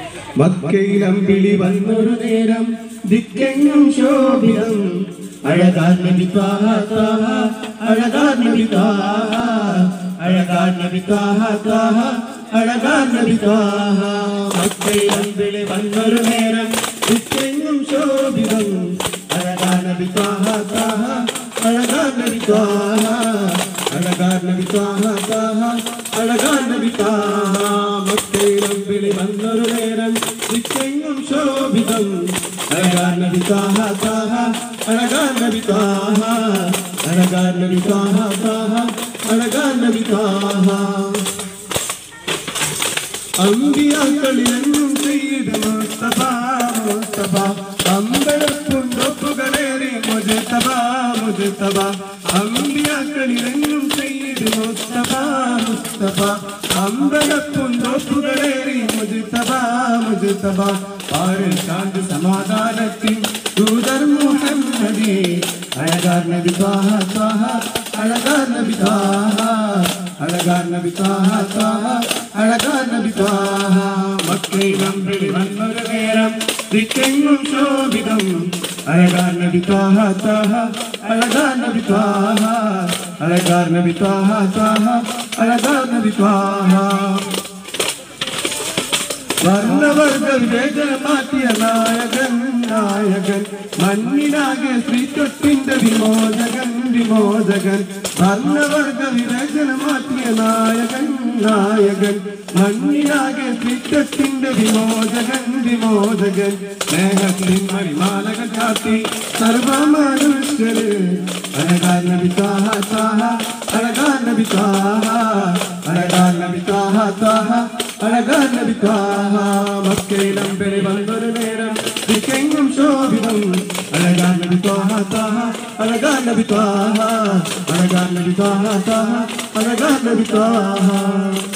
മക്കയിലമ്പിളി വന്നൊരു നേരം ദിക്കെങ്ങും ശോഭിതം അഴകാർ നബി ത്വാഹ ത്വാഹ അഴകാർ നബി ത്വാഹ അഴകാർ നബി ത്വാഹ ത്വാഹ അഴകാർ നബി ത്വാഹ മക്കയിലമ്പിളി വന്നൊരു നേരം ദിക്കെങ്ങും ശോഭിതം അഴകാർ നബി ത്വാഹ ത്വാഹ അഴകാർ നബി ത്വാഹ അഴകാർ നബി ത്വാഹ ത്വാഹ അഴകാർ നബി ത്വാഹ മക്കയിലമ്പിളി വന്നൊരു നേരം ദിക്കെങ്ങും ശോഭിതം അഴകാർ നബി ത്വാഹ ത്വാഹ അഴകാർ നബി ത്വാഹ അഴകാർ നബി ത്വാഹ ത്വാഹ അഴകാർ നബി ത്വാഹ അമ്പിയാക്കളിലെന്നും ചെയ്ത് മുസ്തഫ മുസ്തഫ അമ്പലപ്പുണ്ടൊപ്പുകളേറി മുജത്തബ മുജത്തബ അമ്പിയാക്കളിലെന്നും ചെയ്ത് മുസ്തഫ മുസ്തഫ അമ്പലപ്പുണ്ടൊപ്പുകളേറി മുജത്തബ മുജത്തബ ആരിൽ ശാന്തി സമാധാനത്തിൻ ദൂതർ മുഹമ്മദി അഴകാർ നബി ത്വാഹ ത്വാഹ അഴകാർ നബി ത്വാഹ അഴകാർ നബി ത്വാഹ ത്വാഹ അഴകാർ നബി ത്വാഹ മക്കയിലമ്പിളി വന്നൊരു നേരം ദിക്കെങ്ങും ശോഭിതം അഴകാർ നബി ത്വാഹ ത്വാഹ അഴകാർ നബി ത്വാഹ അഴകാർ നബി ത്വാഹ ത്വാഹ അഴകാർ നബി ത്വാഹ വർണ്ണവർഗ വിവേചന മാറ്റിയ നായകൻ നായകൻ മണ്ണിനാകെ സ്ത്രീത്വത്തിന്റെ വിമോചകൻ വിമോചകൻ വർണ്ണവർഗ വിവേചന മാറ്റിയ നായകൻ നായകൻ മണ്ണിനാകെ സ്ത്രീത്വത്തിന്റെ വിമോചകൻ വിമോചകൻ സ്നേഹത്തിൻ മണിമാലകൾ ചാത്തി സർവമനുഷ്യര് അഴകാർ നബി താഹ താഹ അഴകാർ നബി താഹ അഴകാർ നബി താഹ താഹ അഴകാർ നബി താഹ മക്കയിലമ്പെളി വന്നൊരു നേരം ദിക്കെങ്ങും ശോഭിതം അഴകാർ നബി താഹ താഹ അഴകാർ നബി താഹ അഴകാർ നബി താഹ താഹ അഴകാർ നബി താഹ